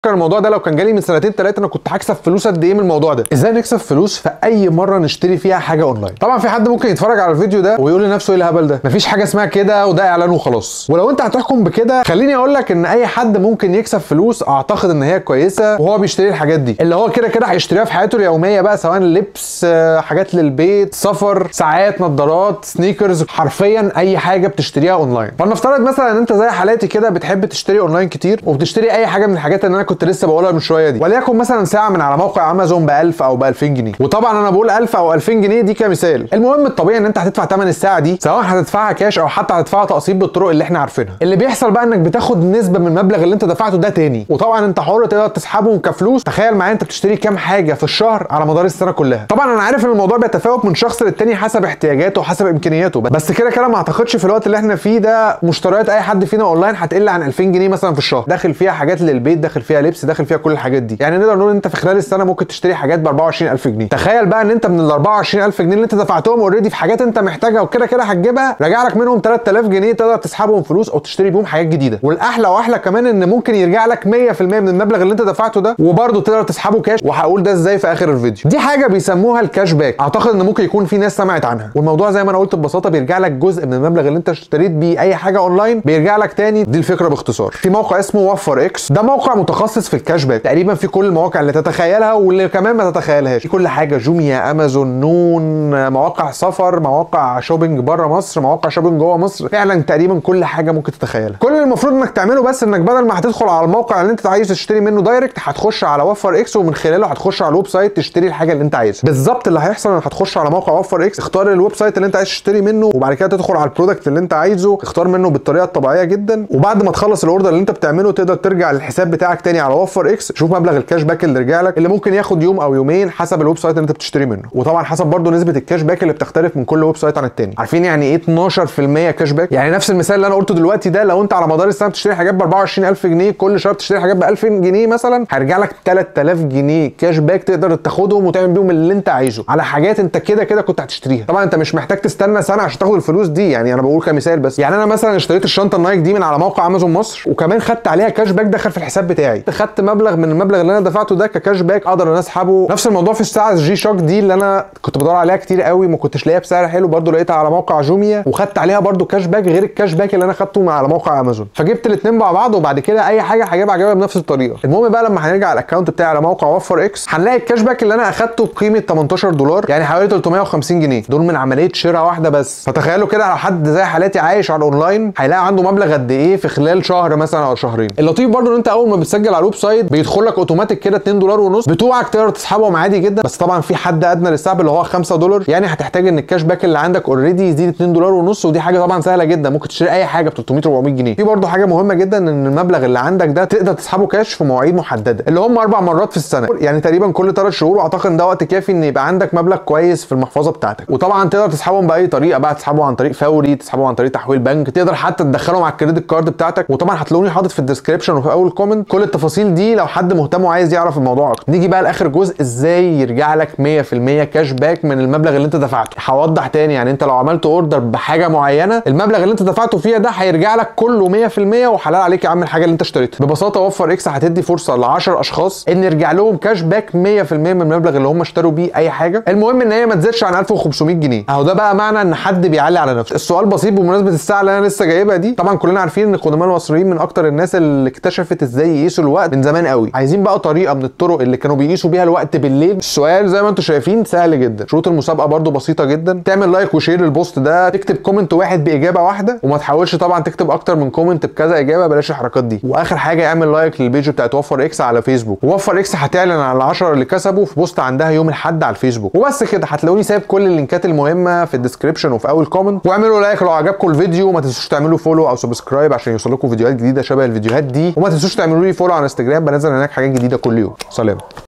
كان الموضوع ده لو كان جالي من سنتين ثلاثه انا كنت هكسب فلوس قد ايه من الموضوع ده ازاي نكسب فلوس في اي مره نشتري فيها حاجه اونلاين طبعا في حد ممكن يتفرج على الفيديو ده ويقول لنفسه ايه الهبل ده مفيش حاجه اسمها كده وده اعلان وخلاص ولو انت هتحكم بكده خليني اقول لك ان اي حد ممكن يكسب فلوس اعتقد ان هي كويسه وهو بيشتري الحاجات دي اللي هو كده كده هيشتريها في حياته اليوميه بقى سواء لبس آه، حاجات للبيت سفر ساعات نظارات سنيكرز حرفيا اي حاجه بتشتريها اونلاين فلنفترض مثلا ان انت زي حالاتي كده بتحب تشتري اونلاين كتير وبتشتري اي حاجه من الحاجات اللي انا كنت لسه بقولها من شويه دي وليكن مثلا ساعه من على موقع امازون ب 1000 او ب 2000 جنيه وطبعا انا بقول 1000 او 2000 جنيه دي كمثال المهم الطبيعي ان انت هتدفع ثمن الساعه دي سواء هتدفعها كاش او حتى هتدفعها تقسيط بالطرق اللي احنا عارفينها اللي بيحصل بقى انك بتاخد نسبه من المبلغ اللي انت دفعته ده تاني وطبعا انت حر تقدر تسحبهم كفلوس تخيل معايا انت بتشتري كام حاجه في الشهر على مدار السنه كلها طبعا انا عارف ان الموضوع بيتفاوت من شخص للتاني حسب احتياجاته وحسب امكانياته بس كده كده ما اعتقدش في الوقت اللي احنا فيه ده مشتريات اي حد فينا اونلاين هتقل عن 2000 جنيه مثلا في الشهر داخل فيها حاجات للبيت داخل فيها لبس داخل فيها كل الحاجات دي يعني نقدر نقول ان انت في خلال السنه ممكن تشتري حاجات ب 24000 جنيه تخيل بقى ان انت من ال 24000 جنيه اللي انت دفعتهم اوريدي في حاجات انت محتاجها وكده كده هتجيبها راجع لك منهم 3000 جنيه تقدر تسحبهم فلوس او تشتري بيهم حاجات جديده والاحلى واحلى كمان ان ممكن يرجع لك 100% من المبلغ اللي انت دفعته ده وبرضه تقدر تسحبه كاش وهقول ده ازاي في اخر الفيديو دي حاجه بيسموها الكاش باك اعتقد ان ممكن يكون في ناس سمعت عنها والموضوع زي ما انا قلت ببساطه بيرجع لك جزء من المبلغ اللي انت اشتريت بيه اي حاجه اونلاين بيرجع لك تاني دي الفكره باختصار في موقع اسمه وفر اكس ده موقع متخصص في الكاش باك تقريبا في كل المواقع اللي تتخيلها واللي كمان ما تتخيلهاش في كل حاجه جوميا امازون نون مواقع سفر مواقع شوبينج بره مصر مواقع شوبينج جوه مصر فعلا تقريبا كل حاجه ممكن تتخيلها كل اللي المفروض انك تعمله بس انك بدل ما هتدخل على الموقع اللي انت عايز تشتري منه دايركت هتخش على وفر اكس ومن خلاله هتخش على الويب سايت تشتري الحاجه اللي انت عايزها بالظبط اللي هيحصل انك هتخش على موقع وفر اكس اختار الويب سايت اللي انت عايز تشتري منه وبعد كده تدخل على البرودكت اللي انت عايزه اختار منه بالطريقه الطبيعيه جدا وبعد ما تخلص الاوردر اللي انت بتعمله تقدر ترجع للحساب بتاعك تاني على وفر اكس شوف مبلغ الكاش باك اللي رجع لك اللي ممكن ياخد يوم او يومين حسب الويب سايت اللي انت بتشتري منه وطبعا حسب برضه نسبه الكاش باك اللي بتختلف من كل ويب سايت عن التاني عارفين يعني ايه 12% كاش باك يعني نفس المثال اللي انا قلته دلوقتي ده لو انت على مدار السنه بتشتري حاجات ب 24000 جنيه كل شهر بتشتري حاجات ب 1000 جنيه مثلا هيرجع لك 3000 جنيه كاش باك تقدر تاخدهم وتعمل بيهم اللي انت عايزه على حاجات انت كده كده كنت هتشتريها طبعا انت مش محتاج تستنى سنه عشان تاخد الفلوس دي يعني انا بقول كمثال بس يعني انا مثلا اشتريت الشنطه النايك دي من على موقع امازون مصر وكمان خدت عليها كاش باك دخل في الحساب بتاعي خدت مبلغ من المبلغ اللي انا دفعته ده ككاش باك اقدر ان اسحبه نفس الموضوع في الساعه جي شوك دي اللي انا كنت بدور عليها كتير قوي ما كنتش لاقيها بسعر حلو برضو لقيتها على موقع جوميا وخدت عليها برضو كاش باك غير الكاش باك اللي انا خدته من على موقع امازون فجبت الاثنين مع بعض وبعد كده اي حاجه هجيبها هجيبها بنفس الطريقه المهم بقى لما هنرجع على الاكونت بتاعي على موقع وفر اكس هنلاقي الكاش باك اللي انا اخدته بقيمه 18 دولار يعني حوالي 350 جنيه دول من عمليه شراء واحده بس فتخيلوا كده لو حد زي حالاتي عايش على الاونلاين هيلاقي عنده مبلغ قد ايه في خلال شهر مثلا او شهرين اللطيف برضو ان انت اول ما بتسجل على الويب سايت بيدخل لك اوتوماتيك كده 2 دولار ونص بتوعك تقدر تسحبهم عادي جدا بس طبعا في حد ادنى للسحب اللي هو 5 دولار يعني هتحتاج ان الكاش باك اللي عندك اوريدي يزيد 2 دولار ونص ودي حاجه طبعا سهله جدا ممكن تشتري اي حاجه ب 300 400 جنيه في برضو حاجه مهمه جدا ان المبلغ اللي عندك ده تقدر تسحبه كاش في مواعيد محدده اللي هم اربع مرات في السنه يعني تقريبا كل ثلاث شهور واعتقد ان ده وقت كافي ان يبقى عندك مبلغ كويس في المحفظه بتاعتك وطبعا تقدر تسحبهم باي طريقه بقى تسحبه عن طريق فوري تسحبه عن طريق تحويل بنك تقدر حتى تدخلهم على الكريدت كارد بتاعتك وطبعا هتلاقوني حاطط في الديسكربشن وفي اول كومنت كل التفاصيل دي لو حد مهتم وعايز يعرف الموضوع اكتر نيجي بقى لاخر جزء ازاي يرجع لك 100% كاش باك من المبلغ اللي انت دفعته هوضح تاني يعني انت لو عملت اوردر بحاجه معينه المبلغ اللي انت دفعته فيها ده هيرجع لك كله 100% وحلال عليك يا عم الحاجه اللي انت اشتريتها ببساطه وفر اكس هتدي فرصه ل 10 اشخاص ان يرجع لهم كاش باك 100% من المبلغ اللي هم اشتروا بيه اي حاجه المهم ان هي ما تزيدش عن 1500 جنيه اهو ده بقى معنى ان حد بيعلي على نفسه السؤال بسيط بمناسبه الساعه اللي انا لسه جايبها دي طبعا كلنا عارفين ان القدماء المصريين من اكتر الناس اللي اكتشفت ازاي يقيسوا الوقت من زمان قوي عايزين بقى طريقه من الطرق اللي كانوا بيقيسوا بيها الوقت بالليل السؤال زي ما انتم شايفين سهل جدا شروط المسابقه برده بسيطه جدا تعمل لايك وشير للبوست ده تكتب كومنت واحد باجابه واحده وما تحاولش طبعا تكتب اكتر من كومنت بكذا اجابه بلاش الحركات دي واخر حاجه اعمل لايك للبيج بتاعت وفر اكس على فيسبوك ووفر اكس هتعلن على العشرة اللي كسبوا في بوست عندها يوم الاحد على الفيسبوك وبس كده هتلاقوني سايب كل اللينكات المهمه في الديسكربشن وفي اول كومنت واعملوا لايك لو عجبكم الفيديو وما تنسوش تعملوا فولو او سبسكرايب عشان يوصلكم فيديوهات جديده شبه الفيديوهات دي وما تنسوش تعملوا لي فولو على انستجرام بنزل هناك حاجات جديده كل يوم سلام